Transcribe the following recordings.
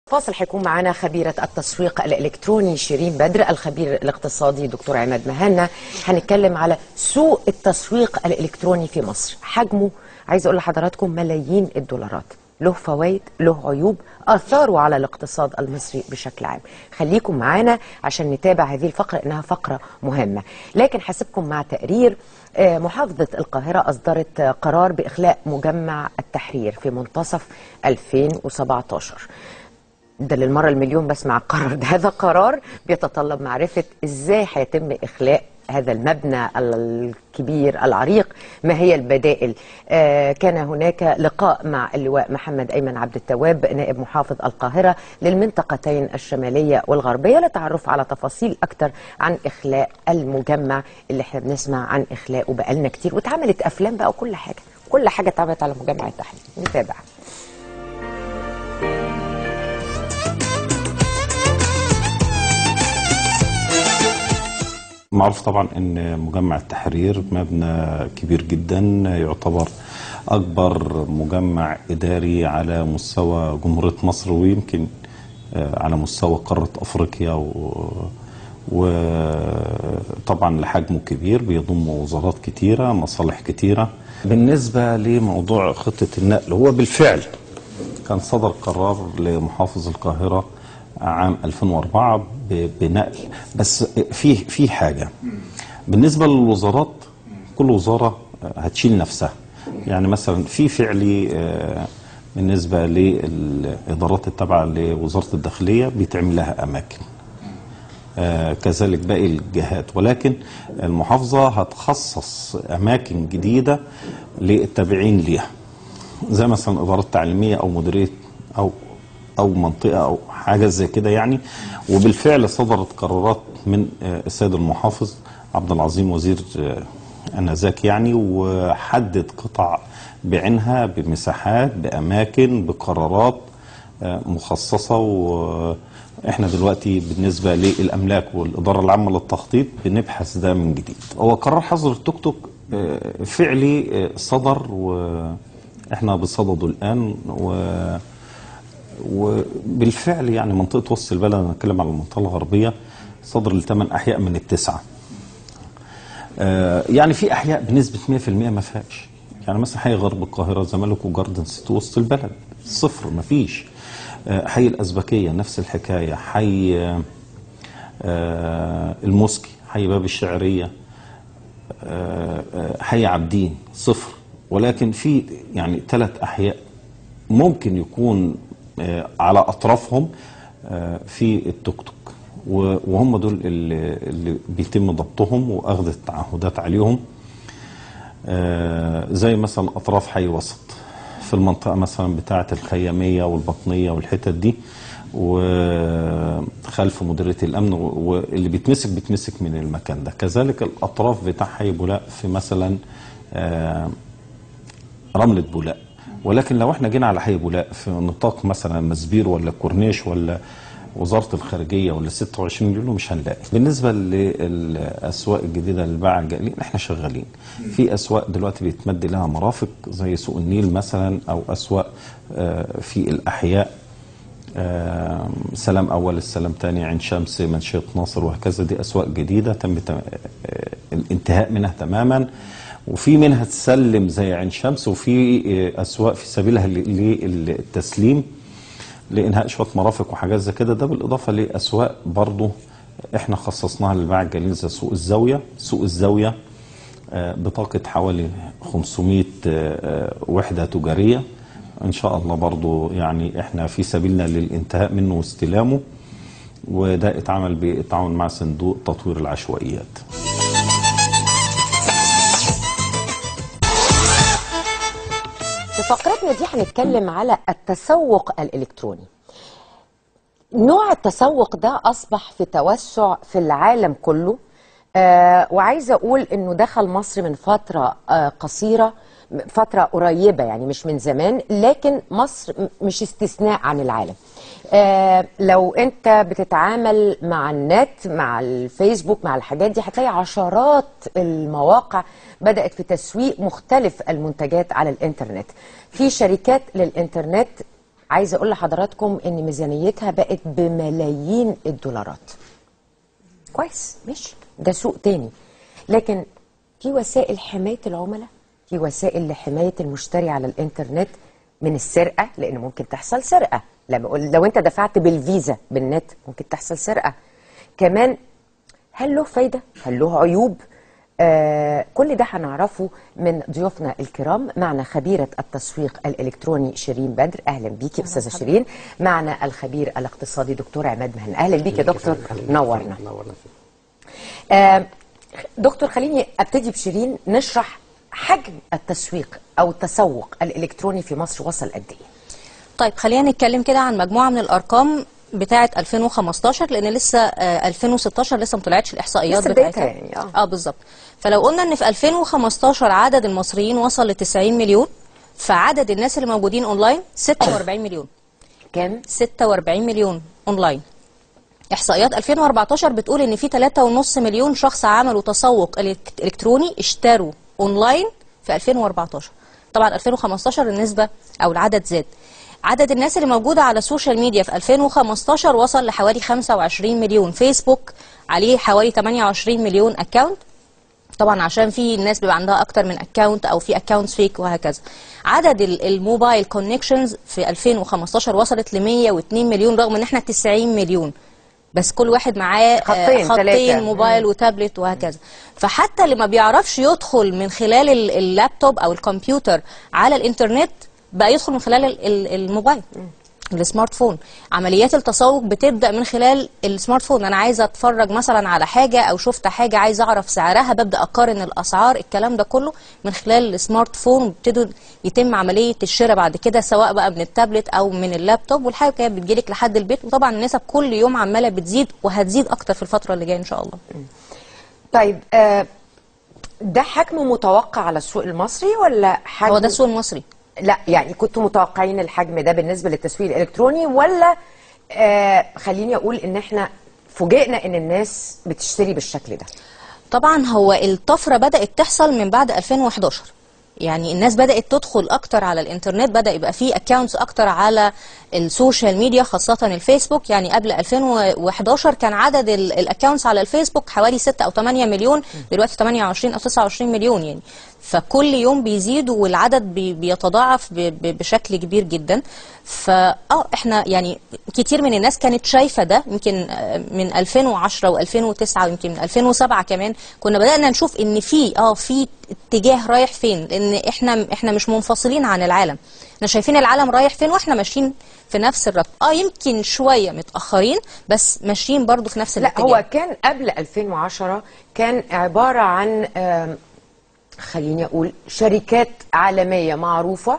فاصل هيكون معانا خبيرة التسويق الإلكتروني شيرين بدر الخبير الاقتصادي دكتور عماد مهنا هنتكلم على سوق التسويق الإلكتروني في مصر حجمه عايز أقول لحضراتكم ملايين الدولارات له فوائد له عيوب أثاره على الاقتصاد المصري بشكل عام خليكم معانا عشان نتابع هذه الفقرة إنها فقرة مهمة لكن حاسبكم مع تقرير آه، محافظة القاهرة أصدرت آه، قرار بإخلاء مجمع التحرير في منتصف 2017 ده للمرة المليون بسمع القرار ده هذا قرار بيتطلب معرفة ازاي هيتم اخلاء هذا المبنى الكبير العريق ما هي البدائل آه كان هناك لقاء مع اللواء محمد أيمن عبد التواب نائب محافظ القاهرة للمنطقتين الشمالية والغربية للتعرف على تفاصيل أكثر عن إخلاء المجمع اللي احنا بنسمع عن إخلاءه بقالنا كتير واتعملت أفلام بقى وكل حاجة كل حاجة اتعملت على مجمع التحرير نتابع معروف طبعا ان مجمع التحرير مبنى كبير جدا يعتبر اكبر مجمع اداري على مستوى جمهوريه مصر ويمكن آه، على مستوى قاره افريقيا و وطبعا لحجمه كبير بيضم وزارات كتيره مصالح كتيره بالنسبه لموضوع خطه النقل هو بالفعل كان صدر قرار لمحافظ القاهره عام 2004 ب- بنقل بس في في حاجه بالنسبه للوزارات كل وزاره هتشيل نفسها يعني مثلا في فعلي آه، بالنسبه للادارات التابعه لوزاره الداخليه بيتعمل لها اماكن آه، كذلك باقي الجهات ولكن المحافظه هتخصص اماكن جديده للتابعين ليها زي مثلا اداره تعليميه او مديريه او او منطقه او حاجه زي كده يعني وبالفعل صدرت قرارات من آه، السيد المحافظ عبد العظيم وزير آه، انذاك يعني وحدد قطع بعينها بمساحات باماكن بقرارات آه، مخصصه واحنا دلوقتي بالنسبه للاملاك والاداره العامه للتخطيط بنبحث ده من جديد. هو قرار حظر التوك توك آه، فعلي آه، صدر واحنا بصدده الان و وبالفعل يعني منطقه وسط البلد انا بتكلم على المنطقه الغربيه صدر لثمان احياء من التسعه. آه، يعني في احياء بنسبه 100% ما فيهاش. يعني مثلا حي غرب القاهره الزمالك وجاردن سيتي وسط البلد صفر ما فيش. آه، حي الازبكيه نفس الحكايه حي آه، آه، المسكي حي باب الشعريه آه، آه، حي عابدين صفر ولكن في يعني ثلاث احياء ممكن يكون آه، على اطرافهم آه، في التوك توك و- وهم دول اللي, اللي بيتم ضبطهم واخذ التعهدات عليهم آه، زي مثلا اطراف حي وسط في المنطقه مثلا بتاعه الخياميه والبطنيه والحتت دي وخلف مديريه الامن و- واللي بيتمسك بيتمسك من المكان ده كذلك الاطراف بتاع حي بولاق في مثلا آه، رملة بولاق ولكن لو احنا جينا على حي بولاق في نطاق مثلا مسبير ولا كورنيش ولا وزارة الخارجية ولا 26 يوليو مش هنلاقي بالنسبة للأسواق الجديدة للباعة الجائلين احنا شغالين في أسواق دلوقتي بيتمد لها مرافق زي سوق النيل مثلا أو أسواق آه، في الأحياء آه، سلام أول السلام تاني عين شمس منشية ناصر وهكذا دي أسواق جديدة تم تم- آه، الانتهاء منها تماما وفي منها تسلم زي عين شمس وفي آه، أسواق في سبيلها ل- للتسليم لإنهاء شوية مرافق وحاجات زي كده ده بالإضافة لأسواق برضو إحنا خصصناها للباعة الجليل زي سوق الزاوية سوق الزاوية آه، بطاقة حوالي 500 آه، آه، وحدة تجارية إن شاء الله برضو يعني إحنا في سبيلنا للانتهاء منه واستلامه وده اتعمل بالتعاون مع صندوق تطوير العشوائيات في فقرتنا دي هنتكلم على التسوق الإلكتروني نوع التسوق ده أصبح في توسع في العالم كله آه وعايزة أقول إنه دخل مصر من فترة آه قصيرة فترة قريبة يعني مش من زمان لكن مصر م- مش استثناء عن العالم آه لو انت بتتعامل مع النت مع الفيسبوك مع الحاجات دي هتلاقي عشرات المواقع بدأت في تسويق مختلف المنتجات على الانترنت في شركات للانترنت عايزه اقول لحضراتكم ان ميزانيتها بقت بملايين الدولارات كويس ماشي ده سوق تاني لكن في وسائل حمايه العملاء في وسائل لحمايه المشتري على الانترنت من السرقه لان ممكن تحصل سرقه لما أقول لو انت دفعت بالفيزا بالنت ممكن تحصل سرقه كمان هل له فايده هل له عيوب آه كل ده هنعرفه من ضيوفنا الكرام معنا خبيرة التسويق الإلكتروني شيرين بدر أهلا بيكي أستاذة شيرين معنا الخبير الاقتصادي دكتور عماد مهن أهلا بيكي يا دكتور نورنا نورنا فيك. آه دكتور خليني ابتدي بشيرين نشرح حجم التسويق او التسوق الالكتروني في مصر وصل قد ايه طيب خلينا نتكلم كده عن مجموعة من الأرقام بتاعة 2015 لأن لسه آه، 2016 لسه ما طلعتش الإحصائيات لسه بتاعتها بدايتها يعني، آه. اه بالظبط فلو قلنا إن في 2015 عدد المصريين وصل ل 90 مليون فعدد الناس اللي موجودين أونلاين 46 مليون كام 46 مليون أونلاين إحصائيات 2014 بتقول إن في 3.5 مليون شخص عملوا تسوق إلك- إلكتروني اشتروا أونلاين في 2014 طبعا 2015 النسبة أو العدد زاد عدد الناس اللي موجودة على السوشيال ميديا في 2015 وصل لحوالي 25 مليون فيسبوك عليه حوالي 28 مليون أكاونت طبعا عشان في ناس بيبقى عندها اكتر من اكونت او في اكونتس فيك وهكذا عدد ال- الموبايل كونكشنز في 2015 وصلت ل 102 مليون رغم ان احنا 90 مليون بس كل واحد معاه آه، خطين، خطين تلاتة. موبايل وتابلت وهكذا فحتى اللي ما بيعرفش يدخل من خلال ال- اللابتوب او الكمبيوتر على الانترنت بقى يدخل من خلال ال- ال- الموبايل السمارت فون عمليات التسوق بتبدا من خلال السمارت فون انا عايزه اتفرج مثلا على حاجه او شفت حاجه عايزه اعرف سعرها ببدا اقارن الاسعار الكلام ده كله من خلال السمارت فون وبتبتدوا يتم عمليه الشراء بعد كده سواء بقى من التابلت او من اللابتوب والحاجه كانت بتجيلك لحد البيت وطبعا النسب كل يوم عماله بتزيد وهتزيد اكتر في الفتره اللي جايه ان شاء الله طيب آه ده حجم متوقع على السوق المصري ولا حجم هو ده السوق المصري لا يعني كنتوا متوقعين الحجم ده بالنسبه للتسويق الالكتروني ولا آه خليني اقول ان احنا فوجئنا ان الناس بتشتري بالشكل ده طبعا هو الطفرة بدأت تحصل من بعد 2011 يعني الناس بدأت تدخل أكتر على الإنترنت بدأ يبقى فيه أكاونتس أكتر على السوشيال ميديا خاصة الفيسبوك يعني قبل 2011 كان عدد الأكاونتس على الفيسبوك حوالي 6 أو 8 مليون دلوقتي 28 أو 29 مليون يعني فكل يوم بيزيد والعدد بي- بيتضاعف ب- ب- بشكل كبير جدا فا اه احنا يعني كتير من الناس كانت شايفه ده يمكن آه، من 2010 و2009 ويمكن من 2007 كمان كنا بدانا نشوف ان في اه في اتجاه رايح فين لان احنا احنا مش منفصلين عن العالم احنا شايفين العالم رايح فين واحنا ماشيين في نفس الركب اه يمكن شويه متاخرين بس ماشيين برضو في نفس لا الاتجاه هو كان قبل 2010 كان عبارة عن آم، خليني أقول شركات عالمية معروفة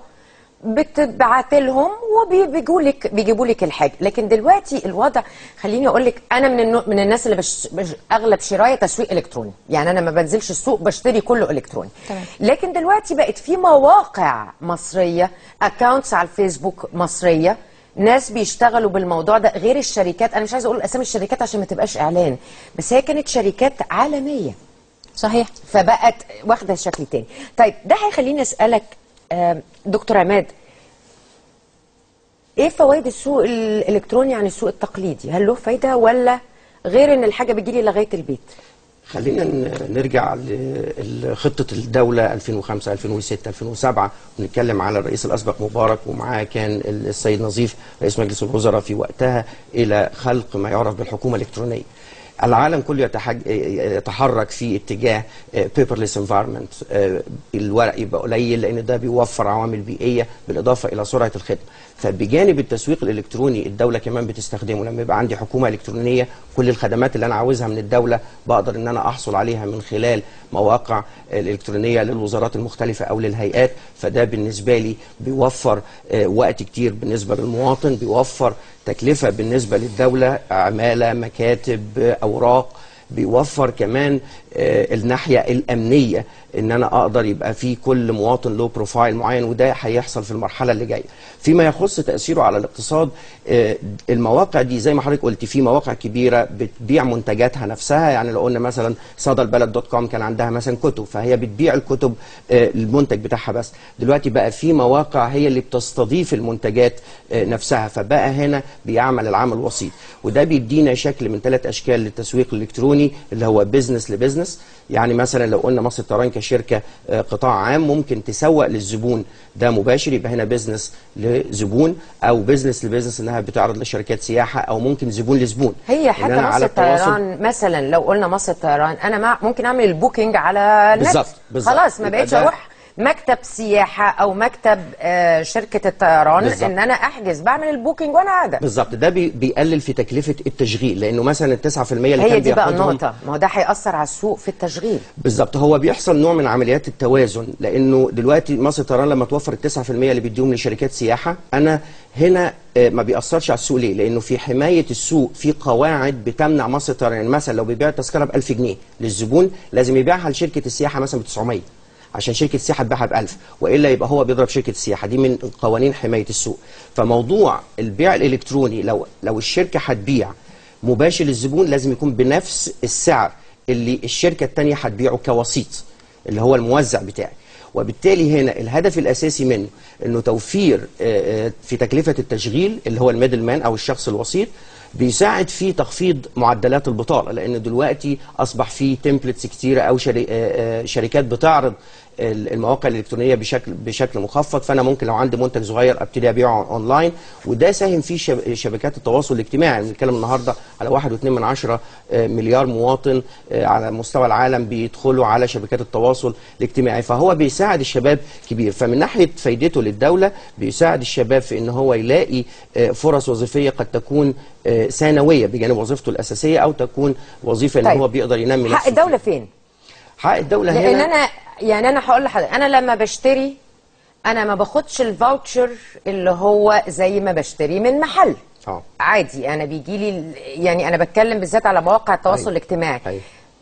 بتبعت لهم وبيجوا لك بيجيبوا لك الحاجه لكن دلوقتي الوضع خليني اقول لك انا من النوع من الناس اللي بش بش اغلب شرايه تسويق الكتروني يعني انا ما بنزلش السوق بشتري كله الكتروني تمام. لكن دلوقتي بقت في مواقع مصريه اكونتس على الفيسبوك مصريه ناس بيشتغلوا بالموضوع ده غير الشركات انا مش عايزه اقول اسامي الشركات عشان ما تبقاش اعلان بس هي كانت شركات عالميه صحيح فبقت واخده شكل تاني طيب ده هيخليني اسالك آم، دكتور عماد ايه فوائد السوق الالكتروني عن السوق التقليدي هل له فايده ولا غير ان الحاجه بتجيلي لغايه البيت خلينا ن- نرجع لخطة الدولة 2005 2006 2007 ونتكلم على الرئيس الأسبق مبارك ومعاه كان السيد نظيف رئيس مجلس الوزراء في وقتها إلى خلق ما يعرف بالحكومة الإلكترونية العالم كله يتحج... يتحرك في اتجاه بيبرليس انفايرمنت الورق يبقى قليل لان ده بيوفر عوامل بيئيه بالاضافه الى سرعه الخدمه فبجانب التسويق الالكتروني الدوله كمان بتستخدمه لما يبقى عندي حكومه الكترونيه كل الخدمات اللي انا عاوزها من الدوله بقدر ان انا احصل عليها من خلال مواقع الالكترونيه للوزارات المختلفه او للهيئات فده بالنسبه لي بيوفر آه، وقت كتير بالنسبه للمواطن بيوفر تكلفه بالنسبه للدوله عماله مكاتب آه، اوراق بيوفر كمان آه، الناحيه الامنيه ان انا اقدر يبقى في كل مواطن له بروفايل معين وده هيحصل في المرحله اللي جايه فيما يخص تاثيره على الاقتصاد آه، المواقع دي زي ما حضرتك قلت في مواقع كبيره بتبيع منتجاتها نفسها يعني لو قلنا مثلا صدى البلد دوت كوم كان عندها مثلا كتب فهي بتبيع الكتب آه، المنتج بتاعها بس دلوقتي بقى في مواقع هي اللي بتستضيف المنتجات آه، نفسها فبقى هنا بيعمل العمل وسيط وده بيدينا شكل من ثلاث اشكال للتسويق الالكتروني اللي هو بزنس لبزنس يعني مثلا لو قلنا مصر الطيران كشركه آه، قطاع عام ممكن تسوق للزبون ده مباشر يبقى هنا بزنس لزبون او بزنس لبزنس انها بتعرض لشركات سياحه او ممكن زبون لزبون هي إن حتى أنا مصر على التواصل- الطيران مثلا لو قلنا مصر الطيران انا مع ممكن اعمل البوكينج على النت بالظبط، بالظبط. خلاص ما يبقى بقتش ده- اروح مكتب سياحه او مكتب آه شركه الطيران بالظبط. ان انا احجز بعمل البوكينج وانا قاعده بالظبط ده بي بيقلل في تكلفه التشغيل لانه مثلا ال 9% اللي هي كان دي بقى بياخدهم النقطه ما هو ده هياثر على السوق في التشغيل بالظبط هو بيحصل نوع من عمليات التوازن لانه دلوقتي مصر الطيران لما توفر ال 9% اللي بيديهم لشركات سياحه انا هنا آه، ما بيأثرش على السوق ليه؟ لانه في حمايه السوق في قواعد بتمنع مصر الطيران يعني مثلا لو بيبيع التذكره ب 1000 جنيه للزبون لازم يبيعها لشركه السياحه مثلا ب 900 عشان شركه السياحه تبيعها ب 1000 والا يبقى هو بيضرب شركه السياحه دي من قوانين حمايه السوق فموضوع البيع الالكتروني لو لو الشركه هتبيع مباشر للزبون لازم يكون بنفس السعر اللي الشركه الثانيه هتبيعه كوسيط اللي هو الموزع بتاعي وبالتالي هنا الهدف الاساسي منه انه توفير آه، آه، في تكلفه التشغيل اللي هو الميدل مان او الشخص الوسيط بيساعد في تخفيض معدلات البطاله لان دلوقتي اصبح في تمبلتس كتيره او شري- آه، آه، شركات بتعرض ال- المواقع الالكترونيه بشكل بشكل مخفض فانا ممكن لو عندي منتج صغير ابتدي ابيعه اونلاين وده ساهم فيه شب- شبكات التواصل الاجتماعي بنتكلم النهارده على 1.2 من عشرة آه، مليار مواطن آه، على مستوى العالم بيدخلوا على شبكات التواصل الاجتماعي فهو بيساعد الشباب كبير فمن ناحيه فايدته للدوله بيساعد الشباب في ان هو يلاقي آه، فرص وظيفيه قد تكون آه، ثانويه بجانب وظيفته الاساسيه او تكون وظيفه ان طيب. هو بيقدر ينمي حق نفسه الدوله فيها. فين حق الدوله لان هنا انا يعني انا هقول لحضرتك انا لما بشتري انا ما باخدش الفاوتشر اللي هو زي ما بشتري من محل اه عادي انا بيجي لي يعني انا بتكلم بالذات على مواقع التواصل أيوة. الاجتماعي أيوة.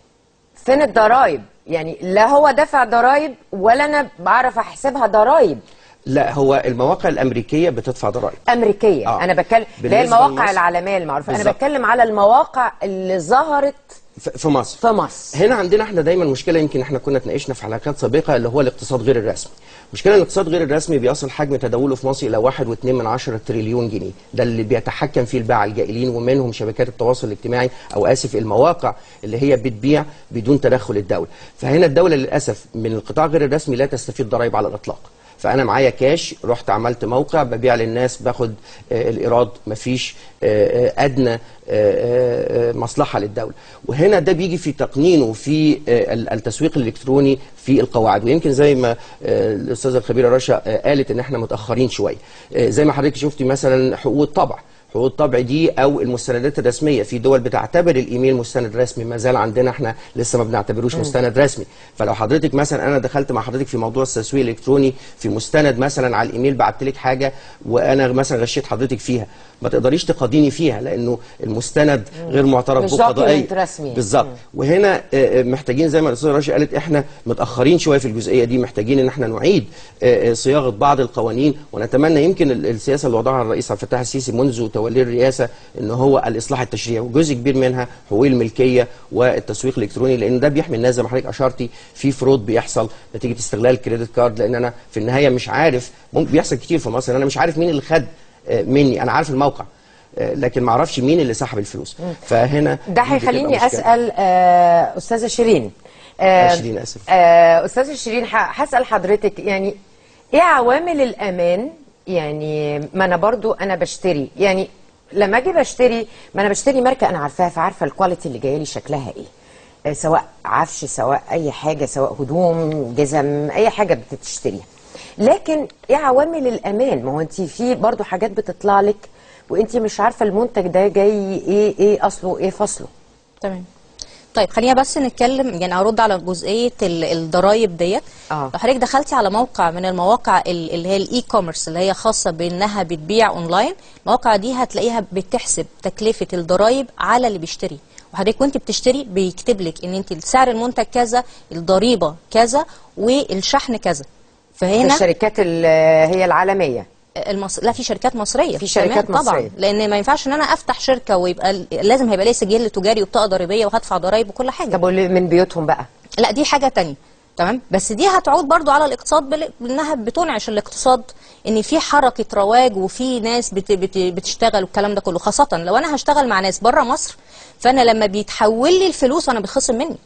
فين الضرايب يعني لا هو دفع ضرايب ولا انا بعرف احسبها ضرايب لا هو المواقع الامريكيه بتدفع ضرائب امريكيه آه. انا بتكلم اللي هي بالنسبة المواقع لمصر- العالميه المعروفه انا بالظبط. بتكلم على المواقع اللي ظهرت ف- في مصر في مصر هنا عندنا احنا دايما مشكله يمكن احنا كنا اتناقشنا في حلقات سابقه اللي هو الاقتصاد غير الرسمي مشكله الاقتصاد غير الرسمي بيصل حجم تداوله في مصر الى 1.2 من عشرة تريليون جنيه ده اللي بيتحكم فيه الباعة الجائلين ومنهم شبكات التواصل الاجتماعي او اسف المواقع اللي هي بتبيع بدون تدخل الدوله فهنا الدوله للاسف من القطاع غير الرسمي لا تستفيد ضرائب على الاطلاق فانا معايا كاش رحت عملت موقع ببيع للناس باخد آه، الايراد مفيش آه، آه، ادنى آه، آه، آه، مصلحه للدوله وهنا ده بيجي في تقنينه في آه، ال- التسويق الالكتروني في القواعد ويمكن زي ما آه، الاستاذه الخبيره رشا آه، قالت ان احنا متاخرين شويه آه، زي ما حضرتك شفتي مثلا حقوق الطبع حقوق الطبع دي او المستندات الرسميه في دول بتعتبر الايميل مستند رسمي ما زال عندنا احنا لسه ما بنعتبروش مستند رسمي فلو حضرتك مثلا انا دخلت مع حضرتك في موضوع التسويق الالكتروني في مستند مثلا على الايميل بعت لك حاجه وانا مثلا غشيت حضرتك فيها ما تقدريش تقاضيني فيها لانه المستند غير معترف مش به قضائيا document رسمي. بالظبط وهنا آه، آه، محتاجين زي ما الاستاذه رشا قالت احنا متاخرين شويه في الجزئيه دي محتاجين ان احنا نعيد آه، آه، صياغه بعض القوانين ونتمنى يمكن ال- السياسه اللي وضعها الرئيس عبد الفتاح السيسي منذ توليه الرئاسه ان هو الاصلاح التشريعي وجزء كبير منها حقوق الملكيه والتسويق الالكتروني لان ده بيحمي الناس زي ما حضرتك اشرتي في فرود بيحصل نتيجه استغلال الكريدت كارد لان انا في النهايه مش عارف ممكن بيحصل كتير في مصر انا مش عارف مين اللي خد آه، مني انا عارف الموقع آه، لكن ما اعرفش مين اللي سحب الفلوس فهنا ده دي بتبقى هيخليني مشكلة. اسال آه، استاذه شيرين آه، شيرين، آسف. آه، استاذه شيرين ح- هسال حضرتك يعني ايه عوامل الامان يعني ما انا برضو انا بشتري يعني لما اجي بشتري ما انا بشتري ماركه انا عارفاها فعارفه الكواليتي اللي جايه لي شكلها ايه آه، سواء عفش سواء اي حاجه سواء هدوم جزم اي حاجه بتشتريها لكن ايه عوامل الامان ما هو انت في برضو حاجات بتطلع لك وانت مش عارفه المنتج ده جاي ايه ايه اصله ايه فصله تمام طيب خلينا بس نتكلم يعني ارد على جزئيه ال- الضرايب ديت آه. لو حضرتك دخلتي على موقع من المواقع ال- اللي هي الاي كوميرس اللي هي خاصه بانها بتبيع اونلاين المواقع دي هتلاقيها بتحسب تكلفه الضرايب على اللي بيشتري وحضرتك وانت بتشتري بيكتب لك ان انت سعر المنتج كذا الضريبه كذا والشحن كذا فهنا الشركات ال- هي العالميه المص... لا في شركات مصريه في شركات تمام؟ مصرية. طبعا لان ما ينفعش ان انا افتح شركه ويبقى ال- لازم هيبقى لي سجل تجاري وبطاقه ضريبيه وهدفع ضرايب وكل حاجه طب واللي من بيوتهم بقى لا دي حاجه تانية تمام بس دي هتعود برضو على الاقتصاد بال- بانها بتنعش الاقتصاد ان في حركه رواج وفي ناس بت بت بتشتغل والكلام ده كله خاصه لو انا هشتغل مع ناس بره مصر فانا لما بيتحول لي الفلوس وانا بتخصم مني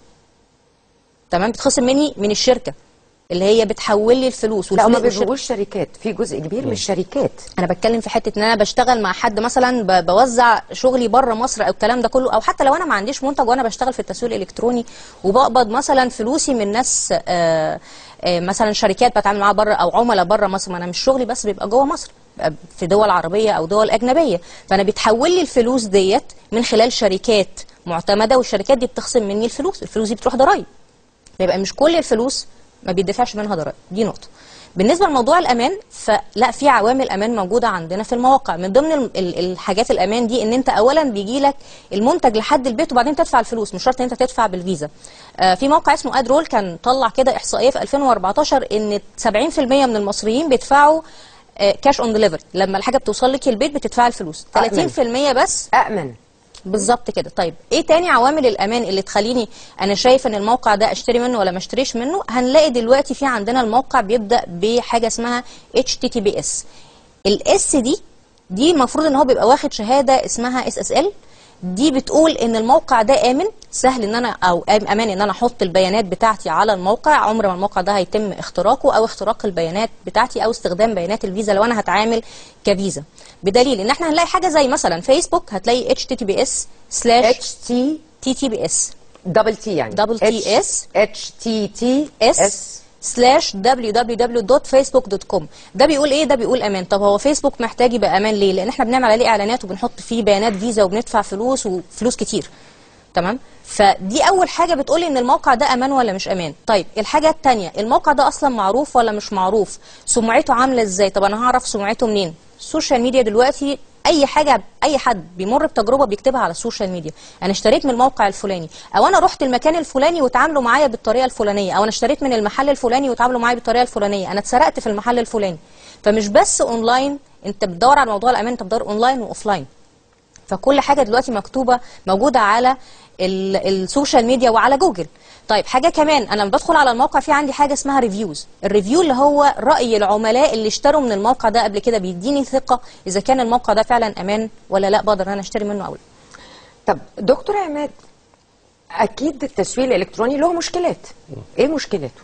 تمام بتخصم مني من الشركه اللي هي بتحول لي الفلوس لا هما والفلوس- والشر- بيبقوش شركات في جزء كبير من الشركات انا بتكلم في حته ان انا بشتغل مع حد مثلا ب- بوزع شغلي بره مصر او الكلام ده كله او حتى لو انا ما عنديش منتج وانا بشتغل في التسويق الالكتروني وبقبض مثلا فلوسي من ناس آه، آه، مثلا شركات بتعامل معاها بره او عملاء بره مصر ما انا مش شغلي بس بيبقى جوه مصر بيبقى في دول عربيه او دول اجنبيه فانا بيتحول لي الفلوس ديت من خلال شركات معتمده والشركات دي بتخصم مني الفلوس الفلوس دي بتروح ضرايب يبقى مش كل الفلوس ما بيدفعش منها ضرائب دي نقطه بالنسبه لموضوع الامان فلا في عوامل امان موجوده عندنا في المواقع من ضمن ال- ال- الحاجات الامان دي ان انت اولا بيجي لك المنتج لحد البيت وبعدين تدفع الفلوس مش شرط ان انت تدفع بالفيزا آه في موقع اسمه ادرول كان طلع كده احصائيه في 2014 ان 70% من المصريين بيدفعوا كاش اون ديليفري لما الحاجه بتوصل لك البيت بتدفع الفلوس أأمن. 30% بس أأمن بالظبط كده طيب ايه تاني عوامل الامان اللي تخليني انا شايف ان الموقع ده اشتري منه ولا ما اشتريش منه هنلاقي دلوقتي في عندنا الموقع بيبدا بحاجه اسمها HTTPS الاس دي دي المفروض ان هو بيبقى واخد شهاده اسمها اس اس ال دي بتقول ان الموقع ده امن سهل ان انا او آم- امان ان انا احط البيانات بتاعتي على الموقع عمر ما الموقع ده هيتم اختراقه او اختراق البيانات بتاعتي او استخدام بيانات الفيزا لو انا هتعامل كفيزا بدليل ان احنا هنلاقي حاجه زي مثلا فيسبوك هتلاقي https slash اتش تي ttps دبل تي يعني Double T S. اتش تي تي s سلاش www.facebook.com ده بيقول ايه ده بيقول امان طب هو فيسبوك محتاج يبقى امان ليه لان احنا بنعمل عليه اعلانات وبنحط فيه بيانات فيزا وبندفع فلوس وفلوس كتير تمام فدي اول حاجه بتقولي ان الموقع ده امان ولا مش امان طيب الحاجه الثانيه الموقع ده اصلا معروف ولا مش معروف سمعته عامله ازاي طب انا هعرف سمعته منين السوشيال ميديا دلوقتي اي حاجه اي حد بيمر بتجربه بيكتبها على السوشيال ميديا انا اشتريت من الموقع الفلاني او انا رحت المكان الفلاني وتعاملوا معايا بالطريقه الفلانيه او انا اشتريت من المحل الفلاني وتعاملوا معايا بالطريقه الفلانيه انا اتسرقت في المحل الفلاني فمش بس اونلاين انت بتدور على موضوع الامان انت بتدور اونلاين واوفلاين فكل حاجه دلوقتي مكتوبه موجوده على ال- السوشيال ميديا وعلى جوجل طيب حاجه كمان انا لما بدخل على الموقع في عندي حاجه اسمها ريفيوز الريفيو اللي هو راي العملاء اللي اشتروا من الموقع ده قبل كده بيديني ثقه اذا كان الموقع ده فعلا امان ولا لا بقدر ان انا اشتري منه او لا طب دكتور عماد اكيد التسويق الالكتروني له مشكلات ايه مشكلاته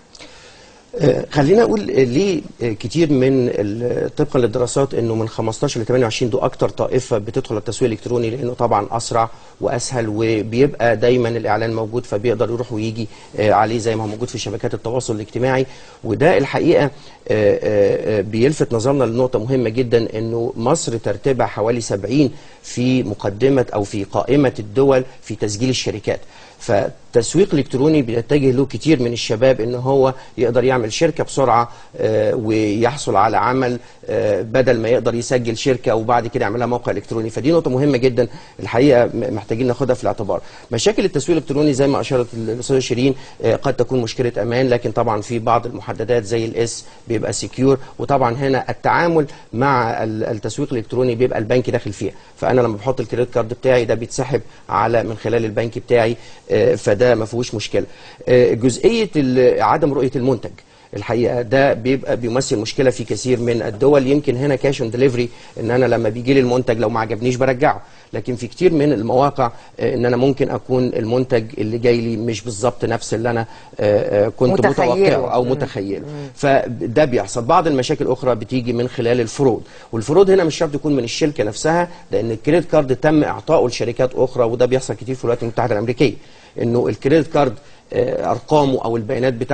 آه، خلينا اقول آه، ليه آه، كتير من ال- طبقا للدراسات انه من 15 ل 28 دول اكتر طائفه بتدخل التسويق الالكتروني لانه طبعا اسرع واسهل وبيبقى دايما الاعلان موجود فبيقدر يروح ويجي آه، عليه زي ما هو موجود في شبكات التواصل الاجتماعي وده الحقيقه آه، آه، آه، بيلفت نظرنا لنقطه مهمه جدا انه مصر ترتيبها حوالي 70 في مقدمه او في قائمه الدول في تسجيل الشركات فالتسويق الالكتروني بيتجه له كتير من الشباب ان هو يقدر يعمل شركه بسرعه آه، ويحصل على عمل آه، بدل ما يقدر يسجل شركه وبعد كده يعملها موقع الكتروني فدي نقطه مهمه جدا الحقيقه م- محتاجين ناخدها في الاعتبار مشاكل التسويق الالكتروني زي ما اشارت الاستاذه شيرين آه، قد تكون مشكله امان لكن طبعا في بعض المحددات زي الاس بيبقى سكيور وطبعا هنا التعامل مع ال- التسويق الالكتروني بيبقى البنك داخل فيها فانا لما بحط الكريدت كارد بتاعي ده بيتسحب على من خلال البنك بتاعي آه، فده ما فيهوش مشكله آه، جزئيه ال- عدم رؤيه المنتج الحقيقه ده بيبقى بيمثل مشكله في كثير من الدول يمكن هنا كاش اون ديليفري ان انا لما بيجي لي المنتج لو ما عجبنيش برجعه لكن في كتير من المواقع آه، ان انا ممكن اكون المنتج اللي جاي لي مش بالظبط نفس اللي انا آه، آه، كنت متخيله. متوقعه او متخيله فده بيحصل بعض المشاكل الاخرى بتيجي من خلال الفروض والفروض هنا مش شرط يكون من الشركه نفسها لان الكريدت كارد تم اعطائه لشركات اخرى وده بيحصل كتير في الولايات المتحده الامريكيه انه الكريدت كارد آه، ارقامه او البيانات بتاعت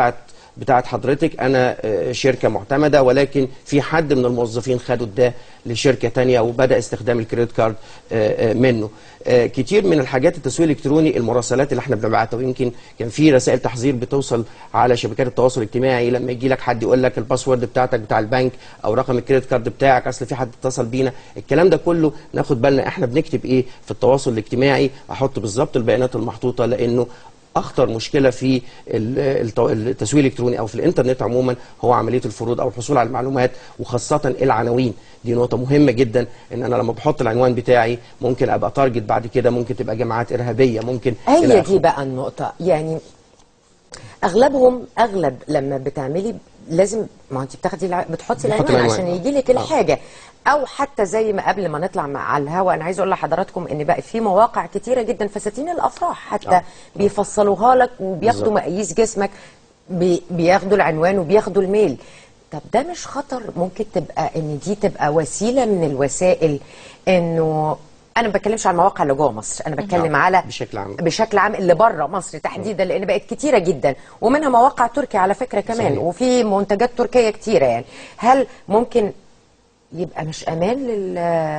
بتاعت حضرتك انا آه، شركه معتمده ولكن في حد من الموظفين خدوا ده لشركه تانية وبدا استخدام الكريدت كارد آه، آه، منه آه، كتير من الحاجات التسويق الالكتروني المراسلات اللي احنا بنبعتها ويمكن كان في رسائل تحذير بتوصل على شبكات التواصل الاجتماعي لما يجي لك حد يقول لك الباسورد بتاعتك بتاع البنك او رقم الكريدت كارد بتاعك اصل في حد اتصل بينا الكلام ده كله ناخد بالنا احنا بنكتب ايه في التواصل الاجتماعي احط بالظبط البيانات المحطوطه لانه اخطر مشكله في ال- التو- التسويق الالكتروني او في الانترنت عموما هو عمليه الفروض او الحصول على المعلومات وخاصه العناوين دي نقطه مهمه جدا ان انا لما بحط العنوان بتاعي ممكن ابقى تارجت بعد كده ممكن تبقى جماعات ارهابيه ممكن إلى هي آخره. دي بقى النقطة يعني أغلبهم أغلب لما بتعملي لازم ما انت بتاخدي الع... بتحطي بنحط العنوان العنوان. عشان يجي لك الحاجة أو حتى زي ما قبل ما نطلع مع على الهوا أنا عايزة أقول لحضراتكم إن بقى في مواقع كتيرة جدا فساتين الأفراح حتى آه. بيفصلوها لك وبياخدوا بالظبط. مقاييس جسمك بي... بياخدوا العنوان وبياخدوا الميل طب ده مش خطر ممكن تبقى ان دي تبقى وسيله من الوسائل انه انا ما بتكلمش على المواقع اللي جوه مصر انا بتكلم آه، على بشكل عام. بشكل عام اللي بره مصر تحديدا لان بقت كتيره جدا ومنها مواقع تركيا على فكره كمان صحيح. وفي منتجات تركيه كتيره يعني هل ممكن يبقى مش امان لل...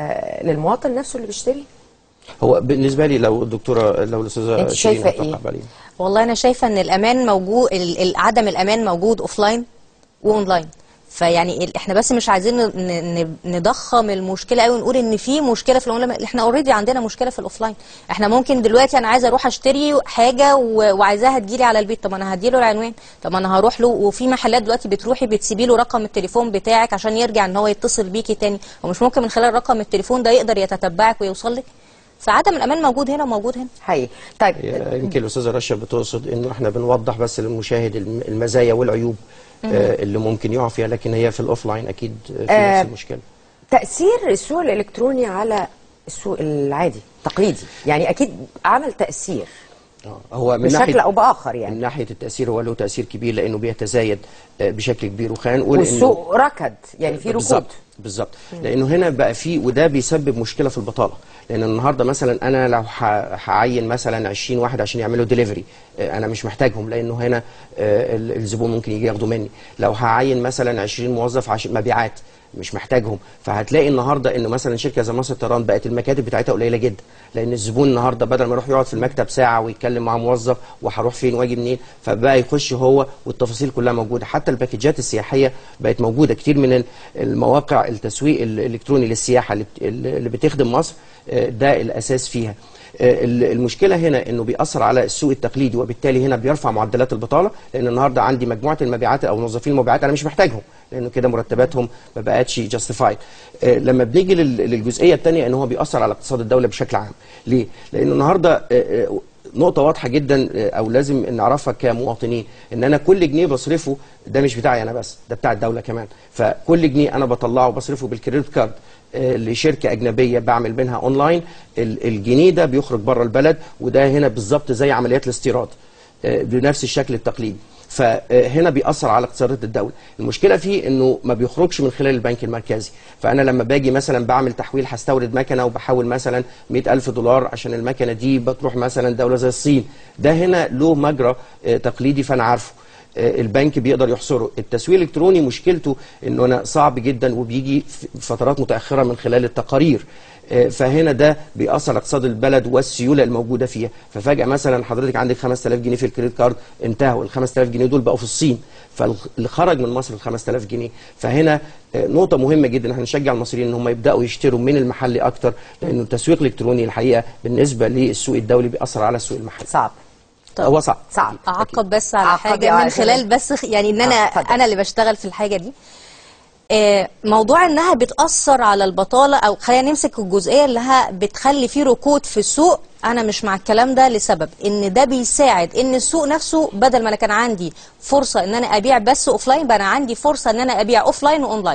للمواطن نفسه اللي بيشتري هو بالنسبه لي لو الدكتوره لو الاستاذه أنت شيرين شايفة هتوقع إيه؟ بالي. والله انا شايفه ان الامان موجود ال- ال- عدم الامان موجود اوفلاين واونلاين فيعني ال- احنا بس مش عايزين ن- ن- نضخم المشكله قوي ونقول ان في مشكله في الاونلاين احنا اوريدي عندنا مشكله في الاوفلاين احنا ممكن دلوقتي انا عايزه اروح اشتري حاجه و- وعايزاها تجيلي على البيت طب انا هديله العنوان طب انا هروح له وفي محلات دلوقتي بتروحي بتسيبي له رقم التليفون بتاعك عشان يرجع ان هو يتصل بيكي تاني ومش ممكن من خلال رقم التليفون ده يقدر يتتبعك ويوصل لك فعدم الامان موجود هنا وموجود هنا حقيقي طيب هي يمكن الاستاذه رشا بتقصد انه احنا بنوضح بس للمشاهد الم- المزايا والعيوب آه، اللي ممكن يقع فيها لكن هي في الاوفلاين اكيد في آه، نفس المشكله تأثير السوق الإلكتروني على السوق العادي التقليدي يعني أكيد عمل تأثير آه، هو من بشكل ناحيه أو بآخر يعني من ناحيه التاثير هو له تاثير كبير لانه بيتزايد آه، بشكل كبير وخلينا نقول إنه- والسوق ركض يعني في ركود بالظبط بالظبط لانه هنا بقى في وده بيسبب مشكله في البطاله لان النهارده مثلا انا لو ح- هعين مثلا 20 واحد عشان يعملوا ديليفري انا مش محتاجهم لانه هنا آه، ال- الزبون ممكن يجي ياخدوا مني لو هعين مثلا 20 موظف عشان مبيعات مش محتاجهم فهتلاقي النهارده انه مثلا شركه زي مصر الطيران بقت المكاتب بتاعتها قليله جدا لان الزبون النهارده بدل ما يروح يقعد في المكتب ساعه ويتكلم مع موظف وهروح فين واجي منين فبقى يخش هو والتفاصيل كلها موجوده حتى الباكجات السياحيه بقت موجوده كتير من ال- المواقع التسويق الالكتروني للسياحه اللي بت- اللي بتخدم مصر آه، ده الاساس فيها آه، ال- المشكله هنا انه بيأثر على السوق التقليدي وبالتالي هنا بيرفع معدلات البطاله لان النهارده عندي مجموعه المبيعات او موظفين المبيعات انا مش محتاجهم لانه كده مرتباتهم ما بقتش جاستيفايد لما بنيجي لل- للجزئيه الثانيه ان هو بيأثر على اقتصاد الدوله بشكل عام ليه لانه النهارده آه، آه، نقطة واضحة جدا آه، أو لازم نعرفها كمواطنين إن أنا كل جنيه بصرفه ده مش بتاعي أنا بس ده بتاع الدولة كمان فكل جنيه أنا بطلعه بصرفه بالكريدت كارد آه، لشركة أجنبية بعمل منها أونلاين ال- الجنيه ده بيخرج بره البلد وده هنا بالظبط زي عمليات الاستيراد آه، بنفس الشكل التقليدي فهنا بيأثر على اقتصادات الدولة المشكلة فيه انه ما بيخرجش من خلال البنك المركزي فانا لما باجي مثلا بعمل تحويل هستورد مكنة وبحول مثلا 100 ألف دولار عشان المكنة دي بتروح مثلا دولة زي الصين ده هنا له مجرى آه، تقليدي فانا عارفه آه، البنك بيقدر يحصره التسويق الالكتروني مشكلته انه أنا صعب جدا وبيجي في فترات متاخره من خلال التقارير آه، فهنا ده بيأثر على اقتصاد البلد والسيوله الموجوده فيها ففجاه مثلا حضرتك عندك 5000 جنيه في الكريدت كارد انتهوا ال 5000 جنيه دول بقوا في الصين فاللي خرج من مصر ال 5000 جنيه فهنا آه، نقطه مهمه جدا احنا نشجع المصريين ان هم يبداوا يشتروا من المحلي اكتر لانه التسويق الالكتروني الحقيقه بالنسبه للسوق الدولي بيأثر على السوق المحلي صعب طب. هو صعب صعب. أكيد. اعقب بس على عقبي حاجه على من خلال كده. بس خ- يعني ان انا آه، اتفضل. انا اللي بشتغل في الحاجه دي آه، موضوع انها بتاثر على البطاله او خلينا نمسك الجزئيه اللي ها بتخلي فيه ركود في السوق انا مش مع الكلام ده لسبب ان ده بيساعد ان السوق نفسه بدل ما انا كان عندي فرصه ان انا ابيع بس اوفلاين بقى انا عندي فرصه ان انا ابيع اوفلاين واونلاين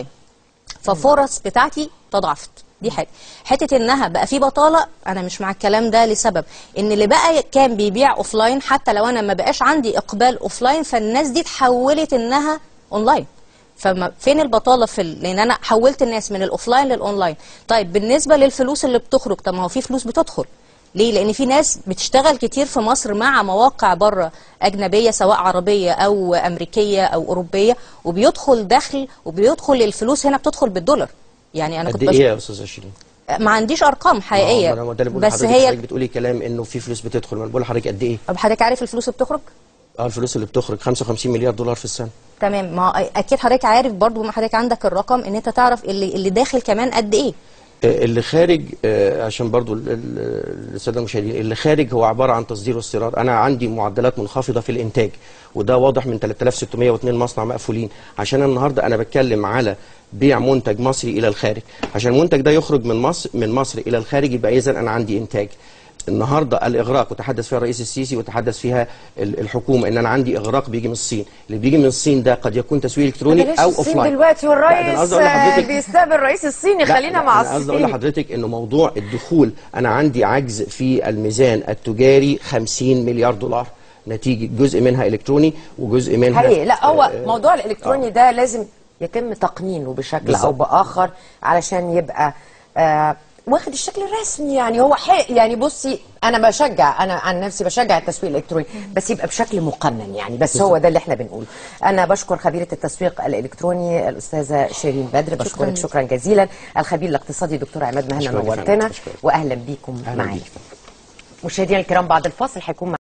ففرص بتاعتي تضاعفت دي حاجه حته انها بقى في بطاله انا مش مع الكلام ده لسبب ان اللي بقى كان بيبيع اوفلاين حتى لو انا ما بقاش عندي اقبال اوفلاين فالناس دي اتحولت انها اونلاين فما فين البطاله في ال... لان انا حولت الناس من الاوفلاين للاونلاين طيب بالنسبه للفلوس اللي بتخرج طب ما هو في فلوس بتدخل ليه لان في ناس بتشتغل كتير في مصر مع مواقع بره اجنبيه سواء عربيه او امريكيه او اوروبيه وبيدخل دخل وبيدخل الفلوس هنا بتدخل بالدولار يعني انا كنت قد ايه يا استاذه شيرين؟ ما عنديش ارقام حقيقيه ما هو ده اللي بقول بس لحضرتك، حضرتك هي بتقولي كلام انه في فلوس بتدخل ما أنا بقول لحضرتك قد ايه؟ طب حضرتك عارف الفلوس اللي بتخرج اه الفلوس اللي بتخرج 55 مليار دولار في السنه تمام ما هو اكيد حضرتك عارف برضو ما حضرتك عندك الرقم ان انت تعرف اللي اللي داخل كمان قد ايه آه، اللي خارج آه، عشان برضو ال- ال- الساده المشاهدين اللي خارج هو عباره عن تصدير واستيراد انا عندي معدلات منخفضه في الانتاج وده واضح من 3602 مصنع مقفولين عشان النهارده انا بتكلم على بيع منتج مصري الى الخارج عشان المنتج ده يخرج من مصر من مصر الى الخارج يبقى اذا انا عندي انتاج النهارده الاغراق وتحدث فيها الرئيس السيسي وتحدث فيها ال- الحكومه ان انا عندي اغراق بيجي من الصين اللي بيجي من الصين ده قد يكون تسويق الكتروني بلاش او الصين اوفلاين دلوقتي لا، ده أنا والرئيس قصدي أقول لحضرتك- آه، بيستقبل الرئيس الصيني لا، خلينا لا، مع انا قصدي اقول الصين لحضرتك ان موضوع الدخول انا عندي عجز في الميزان التجاري 50 مليار دولار نتيجه جزء منها الكتروني وجزء منها حقيقي لا هو آه، موضوع الالكتروني ده لازم يتم تقنينه بشكل او بالظبط. باخر علشان يبقى آه واخد الشكل الرسمي يعني هو حق يعني بصي انا بشجع انا عن نفسي بشجع التسويق الالكتروني بس يبقى بشكل مقنن يعني بس هو ده اللي احنا بنقوله انا بشكر خبيره التسويق الالكتروني الاستاذه شيرين بدر بشكرك شكرا جزيلا الخبير الاقتصادي دكتور عماد مهنا أشكرك يا فندم. نورتنا أشكرك. واهلا بيكم أهلا معانا بيك. مشاهدينا الكرام بعد الفاصل هيكون